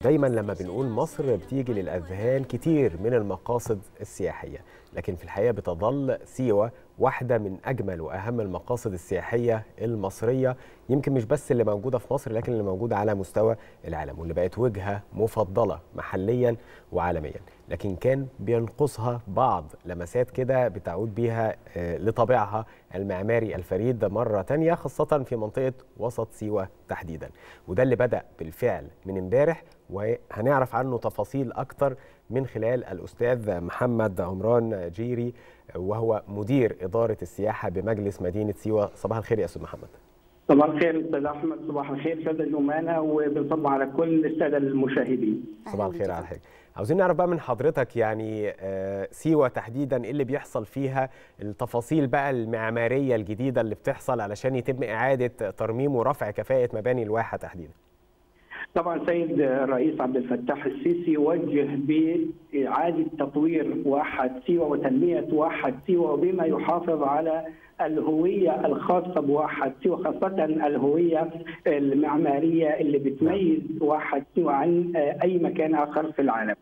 دايما لما بنقول مصر بتيجي للأذهان كتير من المقاصد السياحية لكن في الحقيقة بتظل سيوة واحدة من أجمل وأهم المقاصد السياحية المصرية يمكن مش بس اللي موجودة في مصر لكن اللي موجودة على مستوى العالم واللي بقت وجهة مفضلة محليا وعالميا لكن كان بينقصها بعض لمسات كده بتعود بيها لطابعها المعماري الفريد مرة تانية خاصة في منطقة وسط سيوة تحديدا وده اللي بدأ بالفعل من امبارح وهنعرف عنه تفاصيل أكتر من خلال الأستاذ محمد عمران جيري وهو مدير إدارة السياحة بمجلس مدينة سيوة صباح الخير يا أستاذ محمد صباح الخير استاذ احمد صباح الخير ساده الامانه وبنصب على كل الساده المشاهدين صباح الخير على حضرتك عاوزين نعرف بقى من حضرتك يعني سيوه تحديدا ايه اللي بيحصل فيها التفاصيل بقى المعماريه الجديده اللي بتحصل علشان يتم اعاده ترميم ورفع كفاءه مباني الواحه تحديدا طبعا سيد الرئيس عبد الفتاح السيسي وجه بإعادة تطوير واحة سيوة وتنمية واحة سيوة وبما يحافظ على الهوية الخاصة بواحة سيوة خاصة الهوية المعمارية اللي بتميز واحة سيوة عن أي مكان آخر في العالم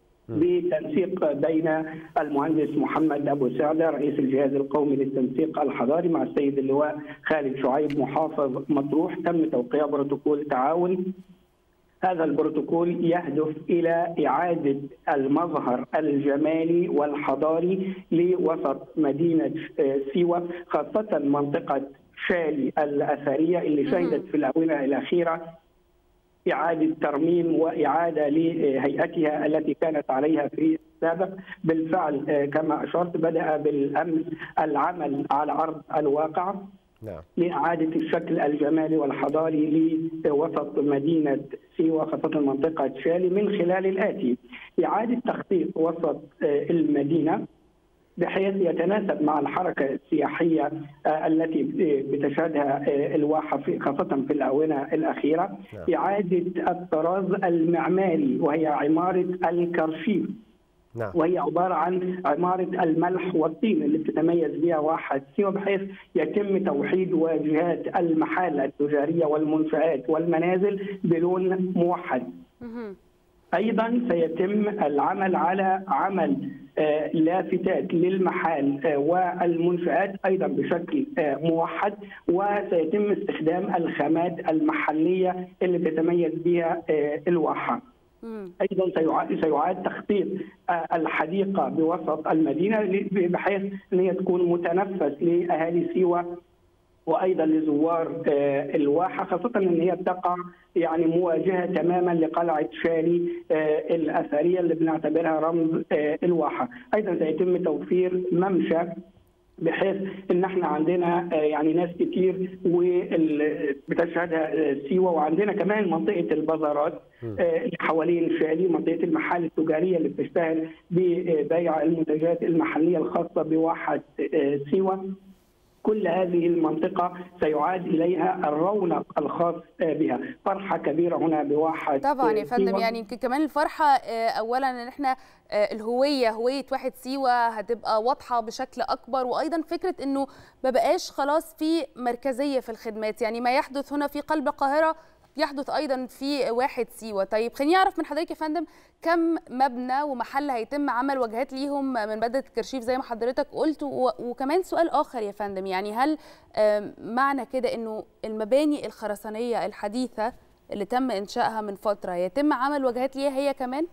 بتنسيق بين المهندس محمد ابو سعده رئيس الجهاز القومي للتنسيق الحضاري مع السيد اللواء خالد شعيب محافظ مطروح تم توقيع بروتوكول تعاون هذا البروتوكول يهدف الى اعاده المظهر الجمالي والحضاري لوسط مدينه سيوه خاصه منطقه شالي الاثريه اللي شهدت في الاونه الاخيره إعادة ترميم وإعادة لهيئتها التي كانت عليها في السابق بالفعل كما أشرت بدأ بالأمس العمل على أرض الواقع نعم. لإعادة الشكل الجمالي والحضاري لوسط مدينة سيوة خاصة منطقة شالي من خلال الآتي إعادة تخطيط وسط المدينة بحيث يتناسب مع الحركة السياحية التي بتشهدها الواحة في خاصة في الآونة الأخيرة نعم. إعادة الطراز المعماري وهي عمارة الكرشيف نعم. وهي عبارة عن عمارة الملح والطين اللي بتتميز بها واحة سيوة بحيث يتم توحيد واجهات المحال التجارية والمنشآت والمنازل بلون موحد ايضا سيتم العمل على عمل لافتات للمحال والمنشآت ايضا بشكل موحد وسيتم استخدام الخامات المحليه اللي بتتميز بها الواحه. ايضا سيعاد تخطيط الحديقه بوسط المدينه بحيث ان هي تكون متنفس لاهالي سيوه وايضا لزوار الواحه خاصه ان هي تقع يعني مواجهه تماما لقلعه شالي الاثريه اللي بنعتبرها رمز الواحه، ايضا سيتم توفير ممشى بحيث ان احنا عندنا يعني ناس كتير بتشهدها سيوه وعندنا كمان منطقه البازارات اللي حوالين شالي منطقه المحال التجاريه اللي بتشتهر ببيع المنتجات المحليه الخاصه بواحه سيوه كل هذه المنطقة سيعاد إليها الرونق الخاص بها فرحة كبيرة هنا بواحة طبعا يا فندم يعني يمكن كمان الفرحة أولا أن احنا الهوية هوية واحد سيوة هتبقى واضحة بشكل أكبر وأيضا فكرة أنه ما بقاش خلاص في مركزية في الخدمات يعني ما يحدث هنا في قلب القاهرة يحدث ايضا في واحد سيوه طيب خليني اعرف من حضرتك يا فندم كم مبنى ومحل هيتم عمل واجهات ليهم من بدله كرشيف زي ما حضرتك قلت وكمان سؤال اخر يا فندم يعني هل معنى كده انه المباني الخرسانيه الحديثه اللي تم انشائها من فتره يتم عمل واجهات ليها هي كمان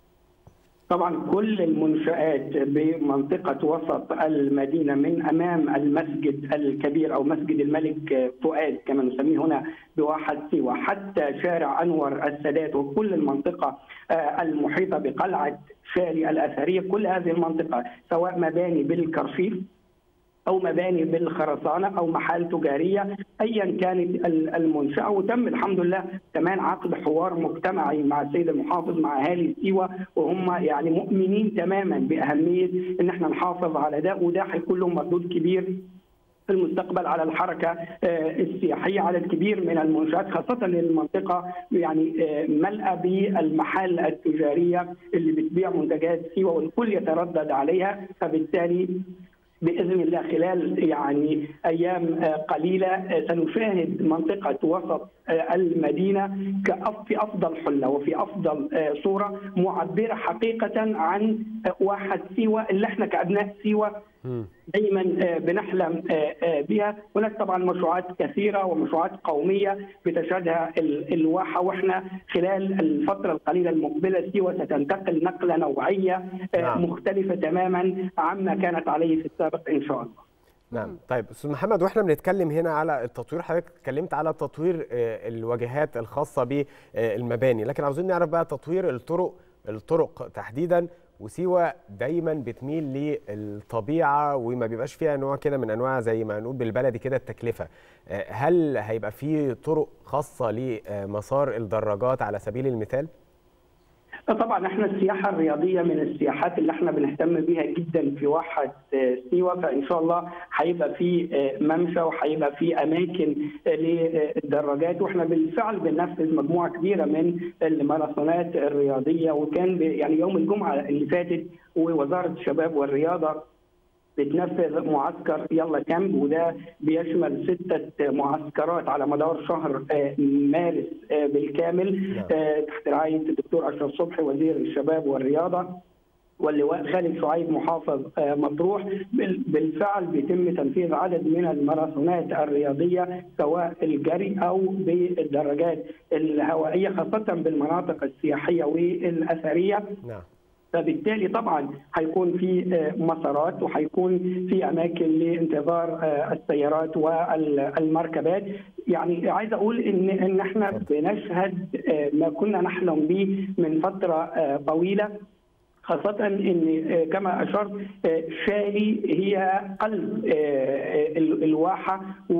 طبعا كل المنشآت بمنطقة وسط المدينة من أمام المسجد الكبير أو مسجد الملك فؤاد كما نسميه هنا بواحد سيوة حتى شارع أنور السادات وكل المنطقة المحيطة بقلعة شالي الأثرية كل هذه المنطقة سواء مباني بالكرشيف او مباني بالخرسانه او محال تجاريه ايا كانت المنشاه وتم الحمد لله كمان عقد حوار مجتمعي مع السيد المحافظ مع اهالي سيوه وهم يعني مؤمنين تماما باهميه ان احنا نحافظ على ده وده هيكون له مردود كبير في المستقبل على الحركه السياحيه عدد كبير من المنشات خاصه ان المنطقه يعني ملأى بالمحال التجاريه اللي بتبيع منتجات سيوه والكل يتردد عليها فبالتالي باذن الله خلال يعني ايام قليله سنشاهد منطقه وسط المدينه في افضل حله وفي افضل صوره معبره حقيقه عن واحد سيوه اللي احنا كابناء سيوه دايما بنحلم بها هناك طبعا مشروعات كثيره ومشروعات قوميه بتشهدها الواحه واحنا خلال الفتره القليله المقبله سيوه ستنتقل نقله نوعيه نعم. مختلفه تماما عما كانت عليه في السابق ان شاء الله نعم طيب استاذ محمد واحنا بنتكلم هنا على التطوير حضرتك اتكلمت على تطوير الواجهات الخاصه بالمباني لكن عاوزين نعرف بقى تطوير الطرق الطرق تحديدا وسيوه دايما بتميل للطبيعه وما بيبقاش فيها نوع كده من انواع زي ما نقول بالبلدي كده التكلفه هل هيبقى في طرق خاصه لمسار الدراجات على سبيل المثال طبعا احنا السياحه الرياضيه من السياحات اللي احنا بنهتم بيها جدا في واحة سيوه فان شاء الله هيبقى في ممشى وهيبقى في اماكن للدراجات واحنا بالفعل بننفذ مجموعه كبيره من الماراثونات الرياضيه وكان يعني يوم الجمعه اللي فاتت ووزاره الشباب والرياضه بتنفذ معسكر يلا كامب وده بيشمل ستة معسكرات على مدار شهر مارس بالكامل تحت رعاية الدكتور أشرف صبحي وزير الشباب والرياضة واللواء خالد شعيب محافظ مطروح بالفعل بيتم تنفيذ عدد من الماراثونات الرياضيه سواء الجري او بالدراجات الهوائيه خاصه بالمناطق السياحيه والاثريه نعم فبالتالي طبعا هيكون في مسارات وهيكون في اماكن لانتظار السيارات والمركبات يعني عايز اقول ان ان احنا بنشهد ما كنا نحلم به من فتره طويله خاصة ان كما اشرت شالي هي قلب الواحة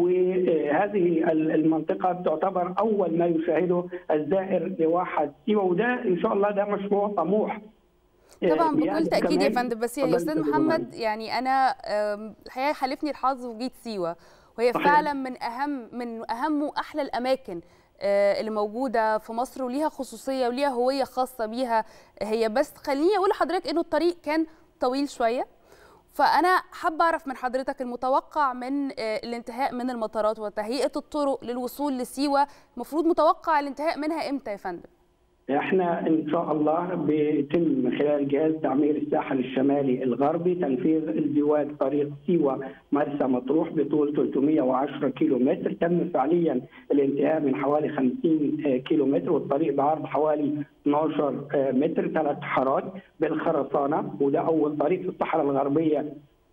وهذه المنطقة تعتبر اول ما يشاهده الزائر لواحة سيوة وده ان شاء الله ده مشروع طموح طبعا بكل تاكيد يا فندم بس يعني استاذ محمد يعني انا الحقيقه حالفني الحظ وجيت سيوه وهي صحيح. فعلا من اهم من اهم واحلى الاماكن اللي موجوده في مصر وليها خصوصيه وليها هويه خاصه بيها هي بس خليني اقول لحضرتك انه الطريق كان طويل شويه فانا حابه اعرف من حضرتك المتوقع من الانتهاء من المطارات وتهيئه الطرق للوصول لسيوه المفروض متوقع الانتهاء منها امتى يا فندم احنا ان شاء الله بيتم من خلال جهاز تعمير الساحل الشمالي الغربي تنفيذ ازدواج طريق سيوه مرسى مطروح بطول 310 كيلو متر تم فعليا الانتهاء من حوالي 50 كيلو متر والطريق بعرض حوالي 12 متر ثلاث حارات بالخرسانه وده اول طريق في الصحراء الغربيه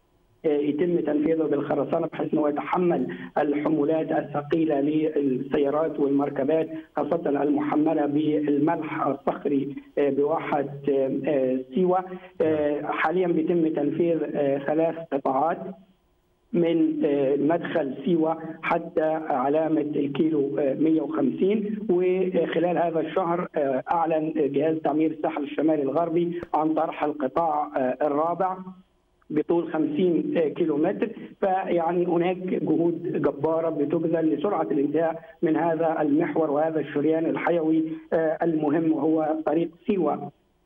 يتم تنفيذه بالخرسانه بحيث انه يتحمل الحمولات الثقيله للسيارات والمركبات خاصه المحمله بالملح الصخري بواحه سيوه حاليا بيتم تنفيذ ثلاث قطاعات من مدخل سيوة حتى علامة الكيلو 150 وخلال هذا الشهر أعلن جهاز تعمير الساحل الشمالي الغربي عن طرح القطاع الرابع بطول 50 كيلو متر فيعني هناك جهود جباره بتبذل لسرعه الانتهاء من هذا المحور وهذا الشريان الحيوي المهم وهو طريق سيوه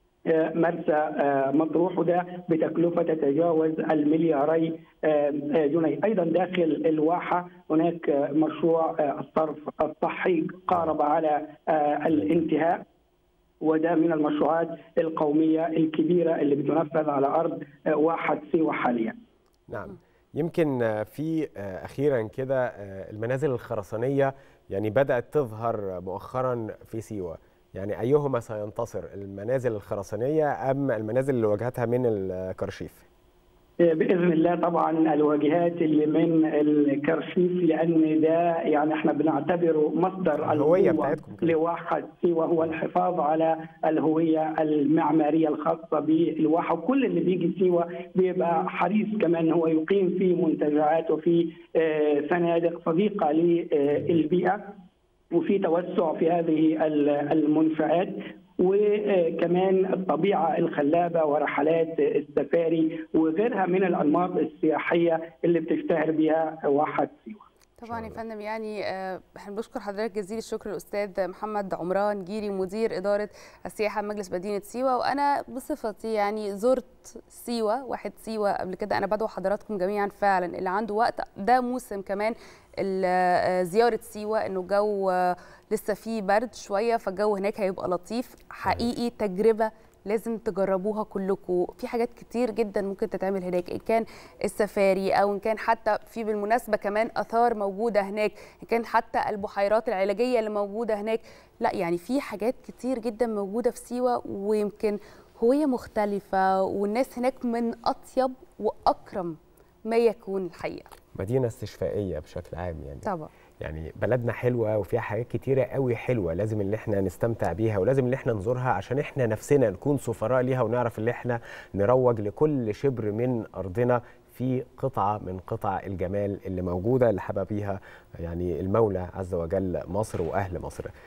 مرسى مطروح وده بتكلفه تتجاوز الملياري جنيه، ايضا داخل الواحه هناك مشروع الصرف الصحي قارب على الانتهاء وده من المشروعات القوميه الكبيره اللي بتنفذ على ارض واحد سيوه حاليا. نعم يمكن في اخيرا كده المنازل الخرسانيه يعني بدات تظهر مؤخرا في سيوه يعني ايهما سينتصر المنازل الخرسانيه ام المنازل اللي واجهتها من الكرشيف؟ باذن الله طبعا الواجهات اللي من الكرشيف لان ده يعني احنا بنعتبره مصدر الهويه بتاعتكم لواحه سيوه هو الحفاظ على الهويه المعماريه الخاصه بالواحه وكل اللي بيجي سيوه بيبقى حريص كمان هو يقيم في منتجعات وفي فنادق صديقه للبيئه وفي توسع في هذه المنشآت وكمان الطبيعة الخلابة ورحلات السفاري وغيرها من الأنماط السياحية اللي بتشتهر بها واحد سيوة طبعا يا فندم يعني احنا بنشكر حضرتك جزيل الشكر الاستاذ محمد عمران جيري مدير اداره السياحه مجلس مدينه سيوه وانا بصفتي يعني زرت سيوه واحد سيوه قبل كده انا بدعو حضراتكم جميعا فعلا اللي عنده وقت ده موسم كمان زياره سيوه انه الجو لسه فيه برد شويه فالجو هناك هيبقى لطيف حقيقي تجربه لازم تجربوها كلكم في حاجات كتير جدا ممكن تتعمل هناك ان كان السفاري او ان كان حتى في بالمناسبه كمان اثار موجوده هناك ان كان حتى البحيرات العلاجيه اللي موجوده هناك لا يعني في حاجات كتير جدا موجوده في سيوه ويمكن هويه مختلفه والناس هناك من اطيب واكرم ما يكون الحقيقه مدينه استشفائيه بشكل عام يعني طبعا يعني بلدنا حلوه وفيها حاجات كتيره قوي حلوه لازم اللي احنا نستمتع بيها ولازم اللي احنا نزورها عشان احنا نفسنا نكون سفراء ليها ونعرف اللي احنا نروج لكل شبر من ارضنا في قطعه من قطع الجمال اللي موجوده اللي حبى بيها يعني المولى عز وجل مصر واهل مصر